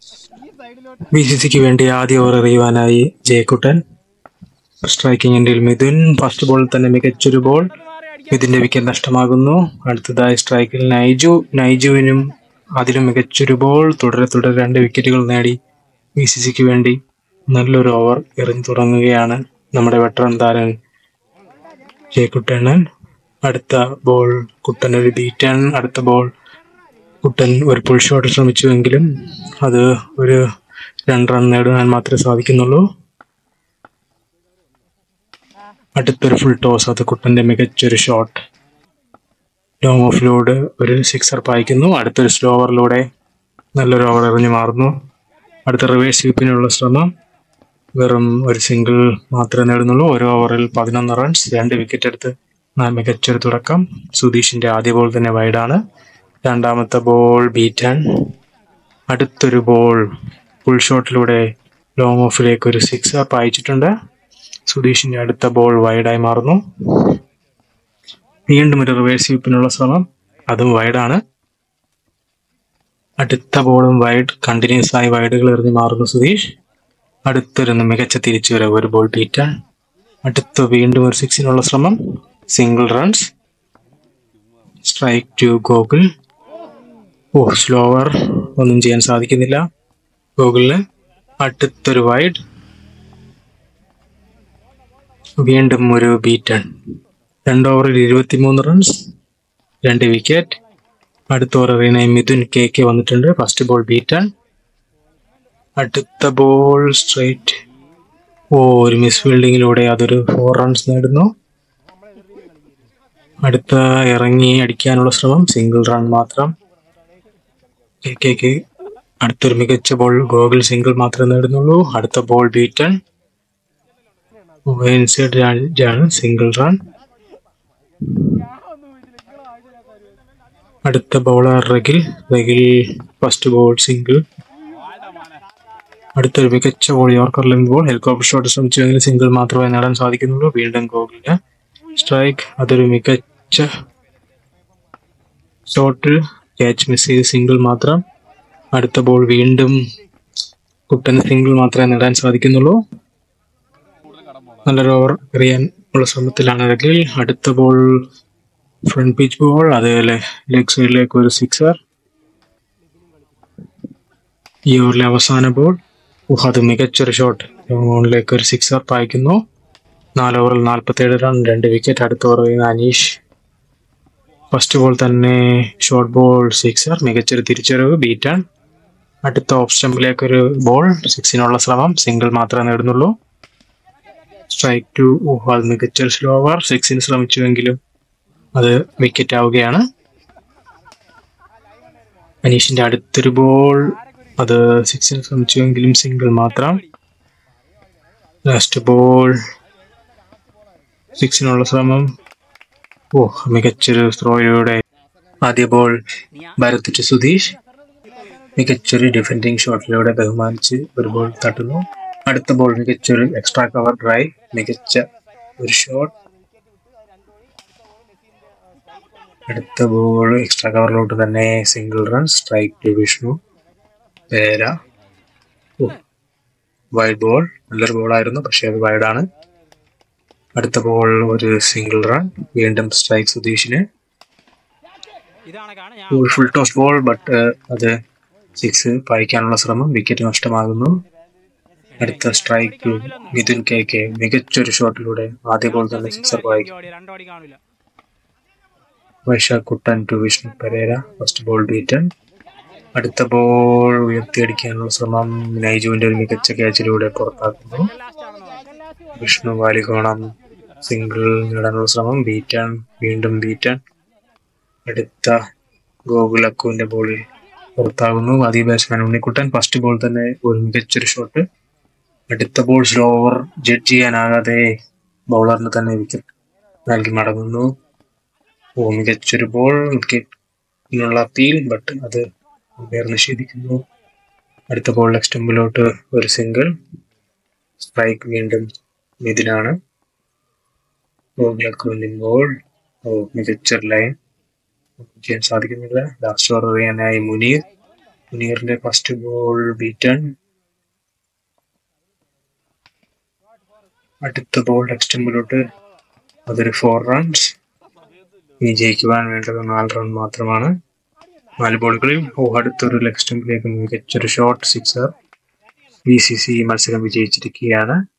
B C സിക്ക് വേണ്ടി ആദ്യ ഓവർ എറിയുവാനായി ജയക്കുട്ടൻ സ്ട്രൈക്കിംഗ് എൻഡിൽ മിഥുൻ ഫസ്റ്റ് ബോളിൽ തന്നെ മികച്ചൊരു ബോൾ മിഥുന്റെ വിക്കറ്റ് നഷ്ടമാകുന്നു അടുത്തതായി സ്ട്രൈക്കിൽ നൈജു നൈജുവിനും അതിലും മികച്ചൊരു ബോൾ തുടരെ തുടരെ രണ്ട് വിക്കറ്റുകൾ നേടി ബി സി സിക്ക് വേണ്ടി നല്ലൊരു ഓവർ എറിഞ്ഞു തുടങ്ങുകയാണ് നമ്മുടെ വെട്ടറൻ താരൻ ജയക്കുട്ടണ്ണൻ അടുത്ത ബോൾ കുട്ടൻ ഒരു ബീറ്റൺ അടുത്ത ബോൾ കുട്ടൻ ഒരു പുൾ ഷോട്ട് ശ്രമിച്ചുവെങ്കിലും അത് ഒരു രണ്ട് റൺ നേടുവാൻ മാത്രമേ സാധിക്കുന്നുള്ളൂ അടുത്തൊരു ഫുൾ ടോസ് അത് കുട്ടന്റെ മികച്ചൊരു ഷോട്ട് ലോങ് ഓഫിലൂടെ ഒരു സിക്സർ പായിക്കുന്നു അടുത്തൊരു സ്ലോ ഓവറിലൂടെ നല്ലൊരു ഓവർ എറിഞ്ഞു മാറുന്നു അടുത്ത റിവേഴ്സ് സ്വീപ്പിനുള്ള ശ്രമം വെറും ഒരു സിംഗിൾ മാത്രമേ നേടുന്നുള്ളൂ ഒരു ഓവറിൽ പതിനൊന്ന് റൺസ് രണ്ട് വിക്കറ്റ് എടുത്ത് ന- മികച്ചൊരു തുടക്കം സുധീഷിന്റെ ആദ്യ ബോൾ തന്നെ വൈഡാണ് രണ്ടാമത്തെ ബോൾ ബീറ്റാൻ അടുത്തൊരു ബോൾ ഫുൾ ഷോട്ടിലൂടെ ലോങ് ഓഫിലേക്ക് ഒരു സിക്സ് പായിച്ചിട്ടുണ്ട് സുധീഷിന്റെ അടുത്ത ബോൾ വൈഡായി മാറുന്നു വീണ്ടും ഒരു റിവേഴ്സ് സ്വീപ്പിനുള്ള ശ്രമം അതും വൈഡാണ് അടുത്ത ബോളും വൈഡ് കണ്ടിന്യൂസ് ആയി വൈഡുകൾ എറിഞ്ഞ് മാറുന്നു സുധീഷ് അടുത്തൊരു മികച്ച തിരിച്ചുവരവ് ഒരു ബോൾ ബീറ്റാൻ അടുത്ത വീണ്ടും ഒരു സിക്സിനുള്ള ശ്രമം single runs strike to Gokul oh slower ഒന്നും ചെയ്യാൻ സാധിക്കുന്നില്ല ഗോകുലിന് അടുത്തൊരു വൈഡ് വീണ്ടും ഒരു ബീറ്റൺ രണ്ട് ഓവറിൽ ഇരുപത്തിമൂന്ന് റൺസ് രണ്ട് വിക്കറ്റ് അടുത്ത ഓവർ എറിയുന്ന മിഥുൻ കെ കെ വന്നിട്ടുണ്ട് ഫസ്റ്റ് ബോൾ ബീറ്റൺ അടുത്ത ബോൾ സ്ട്രൈറ്റ് ഓ ഒരു മിസ് ഫീൽഡിങ്ങിലൂടെ അതൊരു ഫോർ റൺസ് നേടുന്നു അടുത്ത ഇറങ്ങി അടിക്കാനുള്ള ശ്രമം സിംഗിൾ റൺ മാത്രം കെ കെക്ക് അടുത്തൊരു മികച്ച ബോൾ ഗോകുൽ സിംഗിൾ മാത്രമേ നേടുന്നുള്ളൂ അടുത്ത ball beaten inside single run അടുത്ത bowler Ragil Ragil first ball single അടുത്തൊരു മികച്ച ball yorker length ball helicopter shot ശ്രമിച്ചുവെങ്കിൽ സിംഗിൾ മാത്രമേ നേടാൻ സാധിക്കുന്നുള്ളൂ വീണ്ടും ഗോകുലിന് സ്ട്രൈക്ക് അതൊരു മികച്ച ഷോട്ട് ക്യാച്ച് മിസ് ചെയ്ത് സിംഗിൾ മാത്രം അടുത്ത ബോൾ വീണ്ടും കുട്ടന് സിംഗിൾ മാത്രമേ നേടാൻ സാധിക്കുന്നുള്ളൂ നല്ലൊരു ഓവർ എറിയാൻ ഉള്ള ശ്രമത്തിലാണ് റഗിൽ അടുത്ത ബോൾ ഫ്രണ്ട് പിച്ച് ബോൾ അതേപോലെ ലെഗ് സൈഡിലേക്ക് ഒരു സിക്സർ ഈ ഓവറിലെ അവസാന ബോൾ ഊഹ് അത് മികച്ചൊരു ഷോട്ട് ഓണിലേക്ക് ഒരു സിക്സർ പായിക്കുന്നു നാല് ഓവറിൽ നാൽപ്പത്തേഴ് റൺ രണ്ട് വിക്കറ്റ് അടുത്ത ഓവർ ചെയ്യുന്ന അനീഷ് ഫസ്റ്റ് ബോൾ തന്നെ ഷോർട്ട് ബോൾ സിക്സർ മികച്ചൊരു തിരിച്ചുവരവ് ബീറ്റാൻ അടുത്ത ഓഫ് സ്റ്റംപിലേക്ക് ഒരു ബോൾ സിക്സിനുള്ള ശ്രമം സിംഗിൾ മാത്രമേ നേടുന്നുള്ളൂ സ്ട്രൈക്ക് ടു ഊഹ് അത് മികച്ചൊരു സ്ലോ ഓവർ സിക്സിന് ശ്രമിച്ചുവെങ്കിലും അത് വിക്കറ്റ് ആവുകയാണ് അനീഷിന്റെ അടുത്തൊരു ബോൾ അത് സിക്സിന് ശ്രമിച്ചുവെങ്കിലും സിംഗിൾ മാത്രം ലാസ്റ്റ് ബോൾ സിക്സിനുള്ള ശ്രമം ഓ മികച്ചൊരു ത്രോയിലൂടെ ആദ്യ ബോൾ ഭരത് ടു സുധീഷ് മികച്ചൊരു ഡിഫൻഡിങ് ഷോട്ടിലൂടെ ബഹുമാനിച്ച് ഒരു ബോൾ തട്ടുന്നു അടുത്ത ബോൾ മികച്ചൊരു എക്സ്ട്രാ കവർ ഡ്രൈവ് മികച്ച ഒരു ഷോട്ട് അടുത്ത ബോൾ എക്സ്ട്രാ കവറിലോട്ട് തന്നെ single run strike to Vishnu Perera wide ball നല്ലൊരു ബോളായിരുന്നു പക്ഷേ അത് വൈഡാണ് അടുത്ത ബോൾ ഒരു സിംഗിൾ റൺ വീണ്ടും സ്ട്രൈക്ക് സുധീഷിന് ഇതാണ് ഞാൻ ഫുൾ ടോസ് ബോൾ ബട്ട് അത് സിക്സ് പായിക്കാനുള്ള ശ്രമം വിക്കറ്റ് നഷ്ടമാകുന്നു അടുത്ത സ്ട്രൈക്ക് മിഥുൻ കെ കെ മികച്ചൊരു ഷോട്ടിലൂടെ ആദ്യ ബോൾ തന്നെ സിക്സർ പായിക്കും രണ്ടോടി കാണൂല Vaishakh Kuttan to Vishnu Perera first ball beaten അടുത്ത ബോൾ ഉയർത്തിയടിക്കാനുള്ള ശ്രമം നൈജുവിന്റെ ഒരു മികച്ച ക്യാച്ചിലൂടെ പുറത്താക്കുന്നു ലാസ്റ്റ് ആണെന്ന് വിഷ്ണു വാലികോണം സിംഗിൾ നേടാനുള്ള ശ്രമം ബീറ്റാൻ വീണ്ടും ബീറ്റാൻ അടുത്ത ഗോകുലക്കുവിന്റെ ബോളിൽ പുറത്താകുന്നു ആദ്യ ബാറ്റ്സ്മാൻ ഉണ്ണിക്കുട്ടൻ ഫസ്റ്റ് ബോൾ തന്നെ ഒരു മികച്ചൊരു ഷോട്ട് അടുത്ത ബോൾ സ്ലോ ഓവർ ജഡ്ജ് ചെയ്യാനാകാതെ ബൗളറിന് തന്നെ വിക്കറ്റ് നൽകി മടങ്ങുന്നു ഓ മികച്ചൊരു ബോൾ വിക്കറ്റിനുള്ള അപ്പീൽ ബട്ട് അത് അമ്പയർ നിഷേധിക്കുന്നു അടുത്ത ബോൾ ലെഗ് സ്റ്റംപിലോട്ട് ഒരു സിംഗിൾ സ്ട്രൈക്ക് വീണ്ടും മിഥുനാണ് ഗോകുലക്കുവിന്റെ ബോൾ ഓ മികച്ചൊരു ലൈൻ ചെയ്യാൻ സാധിക്കുന്നില്ല ലാസ്റ്റ് ഓവർ എറിയാനായി മുനീർ മുനീറിന്റെ ഫസ്റ്റ് ബോൾ ബീറ്റൺ അടുത്ത ബോൾ ലെക്സ്റ്റമ്പിലോട്ട് അതൊരു ഫോർ റൺസ് ഇനി ജയിക്കുവാൻ വേണ്ടത് നാല് റൺ മാത്രമാണ് നാല് ബോളുകളിൽ ഓ അടുത്തൊരു ലെഗ് സ്റ്റമ്പിലേക്ക് മികച്ചൊരു shot sixer B C C മത്സരം വിജയിച്ചിരിക്കുകയാണ്